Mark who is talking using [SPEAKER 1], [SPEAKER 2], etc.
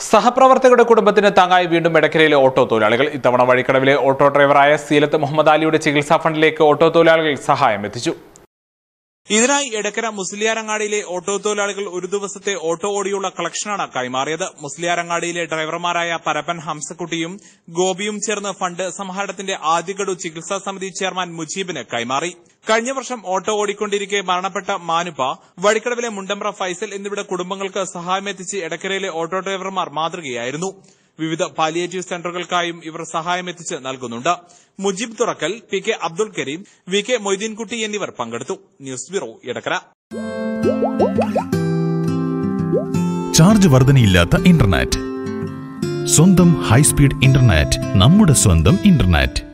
[SPEAKER 1] സഹപ്രവർത്തകരുടെ കുടുംബത്തിന് താങ്ങായി വീണ്ടും എടക്കരയിലെ ഓട്ടോ തൊഴിലാളികൾ ഇത്തവണ വഴിക്കടവിലെ ഓട്ടോ ഡ്രൈവറായ സീലത്ത് മുഹമ്മദ് അലിയുടെ ചികിത്സാ ഫണ്ടിലേക്ക് ഓട്ടോ തൊഴിലാളികൾ സഹായം എത്തിച്ചു ഇതിനായി എടക്കര മുസ്ലിയാരങ്ങാടിയിലെ ഓട്ടോ തൊഴിലാളികൾ ഒരു ദിവസത്തെ ഓട്ടോ ഓടിയുള്ള കളക്ഷനാണ് കൈമാറിയത് മുസ്ലിയാരങ്ങാടിയിലെ ഡ്രൈവർമാരായ പരപ്പൻ ഹംസക്കുട്ടിയും ഗോപിയും ചേർന്ന് ഫണ്ട് സമാഹരണത്തിന്റെ ആദ്യ ഗഡു ചികിത്സാ സമിതി ചെയർമാൻ മുജീബിന് കൈമാറി കഴിഞ്ഞ വർഷം ഓട്ടോ ഓടിക്കൊണ്ടിരിക്കെ മരണപ്പെട്ട മാനുപ്പ വഴിക്കടവിലെ മുണ്ടമ്പ്ര ഫൈസൽ എന്നിവരുടെ കുടുംബങ്ങൾക്ക് സഹായമെത്തിച്ച് എടക്കരയിലെ ഓട്ടോ ഡ്രൈവർമാർ മാതൃകയായിരുന്നു വിവിധ പാലിയേറ്റീവ് സെന്ററുകൾക്കായും ഇവർ സഹായമെത്തിച്ച് നൽകുന്നുണ്ട് Mujeeb Thurakkal P K Abdul Kareem V K Moideenkutty എന്നിവർ പങ്കെടുത്തു ന്യൂസ് ബ്യൂറോ എടക്കര
[SPEAKER 2] ചാർജ് വർധനയില്ലാത്ത ഇന്റർനെറ്റ് സ്വന്തം ഹൈസ്പീഡ് ഇന്റർനെറ്റ് നമ്മുടെ സ്വന്തം ഇന്റർനെറ്റ്